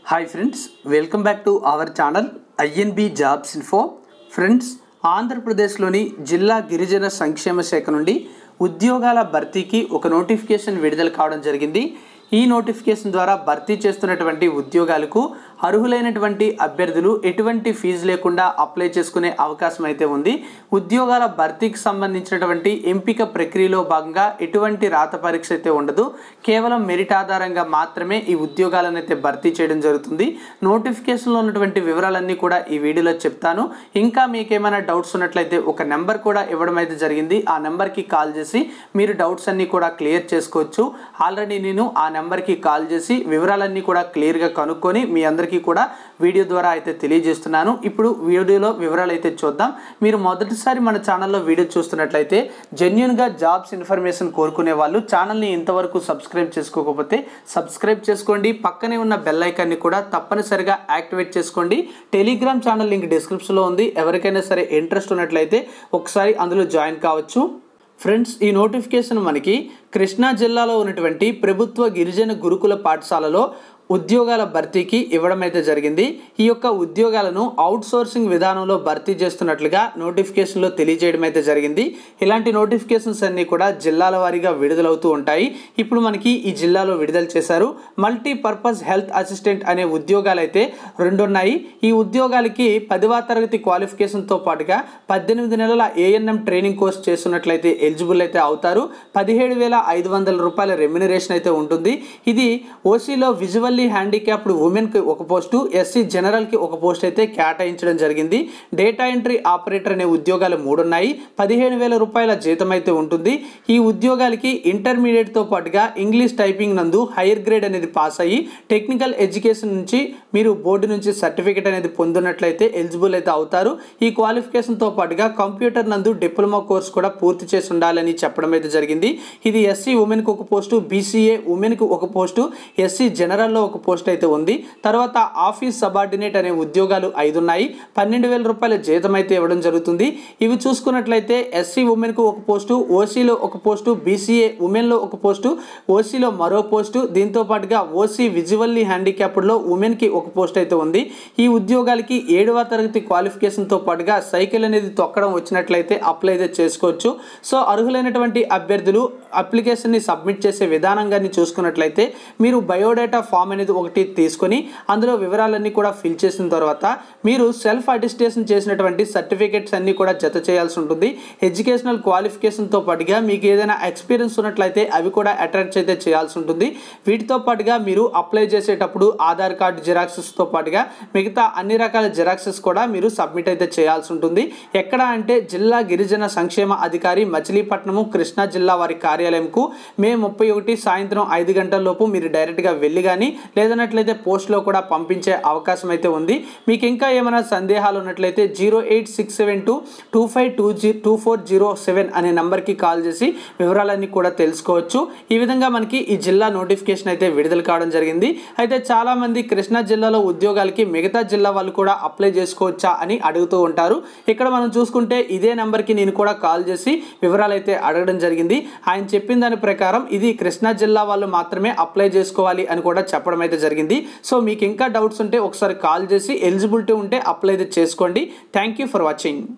hi friends welcome back to our channel INB jobs info friends ఆంధ్రప్రదేశ్లోని జిల్లా గిరిజన సంక్షేమ శాఖ నుండి ఉద్యోగాల భర్తీకి ఒక నోటిఫికేషన్ విడుదల కావడం జరిగింది ఈ నోటిఫికేషన్ ద్వారా భర్తీ చేస్తున్నటువంటి ఉద్యోగాలకు అర్హులైనటువంటి అభ్యర్థులు ఎటువంటి ఫీజు లేకుండా అప్లై చేసుకునే అవకాశం అయితే ఉంది ఉద్యోగాల భర్తీకి సంబంధించినటువంటి ఎంపిక ప్రక్రియలో భాగంగా ఎటువంటి రాత పరీక్ష అయితే ఉండదు కేవలం మెరిట్ ఆధారంగా మాత్రమే ఈ ఉద్యోగాలను అయితే భర్తీ చేయడం జరుగుతుంది నోటిఫికేషన్లో ఉన్నటువంటి వివరాలన్నీ కూడా ఈ వీడియోలో చెప్తాను ఇంకా మీకు ఏమైనా డౌట్స్ ఉన్నట్లయితే ఒక నెంబర్ కూడా ఇవ్వడం అయితే జరిగింది ఆ నెంబర్కి కాల్ చేసి మీరు డౌట్స్ అన్నీ కూడా క్లియర్ చేసుకోవచ్చు ఆల్రెడీ నేను ఆ నెంబర్కి కాల్ చేసి వివరాలన్నీ కూడా క్లియర్గా కనుక్కొని మీ అందరికీ కూడా వీడియో ద్వారా అయితే తెలియజేస్తున్నాను ఇప్పుడు వీడియోలో వివరాలు అయితే చూద్దాం మీరు మొదటిసారి మన ఛానల్లో వీడియో చూస్తున్నట్లయితే జెన్యున్గా జాబ్స్ ఇన్ఫర్మేషన్ కోరుకునే వాళ్ళు ఛానల్ని ఇంతవరకు సబ్స్క్రైబ్ చేసుకోకపోతే సబ్స్క్రైబ్ చేసుకోండి పక్కనే ఉన్న బెల్ ఐకాన్ని కూడా తప్పనిసరిగా యాక్టివేట్ చేసుకోండి టెలిగ్రామ్ ఛానల్ లింక్ డిస్క్రిప్షన్లో ఉంది ఎవరికైనా సరే ఇంట్రెస్ట్ ఉన్నట్లయితే ఒకసారి అందులో జాయిన్ కావచ్చు ఫ్రెండ్స్ ఈ నోటిఫికేషన్ మనకి కృష్ణా జిల్లాలో ఉన్నటువంటి ప్రభుత్వ గిరిజన గురుకుల పాఠశాలలో ఉద్యోగాల భర్తీకి ఇవ్వడం అయితే జరిగింది ఈ యొక్క ఉద్యోగాలను అవుట్ సోర్సింగ్ విధానంలో భర్తీ చేస్తున్నట్లుగా నోటిఫికేషన్లో తెలియజేయడం అయితే జరిగింది ఇలాంటి నోటిఫికేషన్స్ అన్నీ కూడా జిల్లాల వారీగా విడుదలవుతూ ఉంటాయి ఇప్పుడు మనకి ఈ జిల్లాలో విడుదల చేశారు మల్టీపర్పస్ హెల్త్ అసిస్టెంట్ అనే ఉద్యోగాలు అయితే రెండు ఉన్నాయి ఈ ఉద్యోగాలకి పదివ తరగతి క్వాలిఫికేషన్తో పాటుగా పద్దెనిమిది నెలల ఏఎన్ఎం ట్రైనింగ్ కోర్స్ చేస్తున్నట్లయితే ఎలిజిబుల్ అయితే అవుతారు పదిహేడు వేల ఐదు వందల రూపాయల రెమ్యునరేషన్ అయితే ఉంటుంది ఇది ఓసీలో విజువల్లీ హ్యాండిక్యాప్డ్ ఉమెన్కి ఒక పోస్టు ఎస్సీ జనరల్కి ఒక పోస్ట్ అయితే కేటాయించడం జరిగింది డేటా ఎంట్రీ ఆపరేటర్ అనే ఉద్యోగాలు మూడు ఉన్నాయి పదిహేను వేల రూపాయల జీతం అయితే ఉంటుంది ఈ ఉద్యోగాలకి ఇంటర్మీడియట్తో పాటుగా ఇంగ్లీష్ టైపింగ్ నందు హైయర్ గ్రేడ్ అనేది పాస్ అయ్యి టెక్నికల్ ఎడ్యుకేషన్ నుంచి మీరు బోర్డు నుంచి సర్టిఫికేట్ అనేది పొందినట్లయితే ఎలిజిబుల్ అయితే అవుతారు ఈ క్వాలిఫికేషన్తో పాటుగా కంప్యూటర్ నందు డిప్లొమా కోర్స్ కూడా పూర్తి చేసి ఉండాలని చెప్పడం అయితే జరిగింది ఇది ఎస్సీ ఉమెన్కి ఒక పోస్టు బీసీఏ ఉమెన్కి ఒక పోస్టు ఎస్సీ జనరల్లో ఒక పోస్ట్ అయితే ఉంది తర్వాత ఆఫీస్ సబార్డినేట్ అనే ఉద్యోగాలు ఐదు ఉన్నాయి పన్నెండు వేల రూపాయల జీతం అయితే ఇవ్వడం జరుగుతుంది ఇవి చూసుకున్నట్లయితే ఎస్సీ ఉమెన్కు ఒక పోస్టు ఓసీలో ఒక పోస్టు బీసీఏ ఉమెన్లో ఒక పోస్టు ఓసీలో మరో పోస్టు దీంతో పాటుగా ఓసీ విజువల్లీ హ్యాండిక్యాప్డ్లో ఉమెన్కి ఒక పోస్ట్ అయితే ఉంది ఈ ఉద్యోగాలకి ఏడవ తరగతి క్వాలిఫికేషన్తో పాటుగా సైకిల్ అనేది తొక్కడం వచ్చినట్లయితే అప్లై అయితే చేసుకోవచ్చు సో అర్హులైనటువంటి అభ్యర్థులు అప్లికేషన్ని సబ్మిట్ చేసే విధానంగాన్ని చూసుకున్నట్లయితే మీరు బయోడేటా ఫామ్ అనేది ఒకటి తీసుకొని అందులో వివరాలన్నీ కూడా ఫిల్ చేసిన తర్వాత మీరు సెల్ఫ్ అటిస్టేషన్ చేసినటువంటి సర్టిఫికేట్స్ అన్నీ కూడా జత చేయాల్సి ఉంటుంది ఎడ్యుకేషనల్ క్వాలిఫికేషన్తో పాటుగా మీకు ఏదైనా ఎక్స్పీరియన్స్ ఉన్నట్లయితే అవి కూడా అటాచ్ అయితే చేయాల్సి ఉంటుంది వీటితో పాటుగా మీరు అప్లై చేసేటప్పుడు ఆధార్ కార్డు జిరాక్సెస్తో పాటుగా మిగతా అన్ని రకాల జిరాక్సెస్ కూడా మీరు సబ్మిట్ అయితే చేయాల్సి ఉంటుంది ఎక్కడ అంటే జిల్లా గిరిజన సంక్షేమ అధికారి మచిలీపట్నము కృష్ణా జిల్లా వారి కార్యాలయంకు మే ముప్పై ఒకటి సాయంత్రం ఐదు గంటల లోపు మీరు డైరెక్ట్గా వెళ్ళి కానీ లేదన్నట్లయితే పోస్ట్లో కూడా పంపించే అవకాశం అయితే ఉంది మీకు ఇంకా ఏమైనా సందేహాలు ఉన్నట్లయితే zero eight six seven two two five two G two four zero seven అనే నెంబర్కి కాల్ చేసి వివరాలన్నీ కూడా తెలుసుకోవచ్చు ఈ విధంగా మనకి ఈ జిల్లా నోటిఫికేషన్ అయితే విడుదల కావడం జరిగింది అయితే చాలామంది కృష్ణా జిల్లాలో ఉద్యోగాలకి మిగతా జిల్లా వాళ్ళు కూడా అప్లై చేసుకోవచ్చా అని అడుగుతూ ఉంటారు ఇక్కడ మనం చూసుకుంటే ఇదే నెంబర్కి నేను కూడా కాల్ చేసి వివరాలు అయితే అడగడం జరిగింది ఆయన చెప్పిన దాని ప్రకారం ఇది కృష్ణా జిల్లా వాళ్ళు మాత్రమే అప్లై చేసుకోవాలి అని కూడా చెప్పడం అయితే జరిగింది సో మీకు ఇంకా డౌట్స్ ఉంటే ఒకసారి కాల్ చేసి ఎలిజిబిలిటీ ఉంటే అప్లై అయితే చేసుకోండి థ్యాంక్ యూ ఫర్ వాచింగ్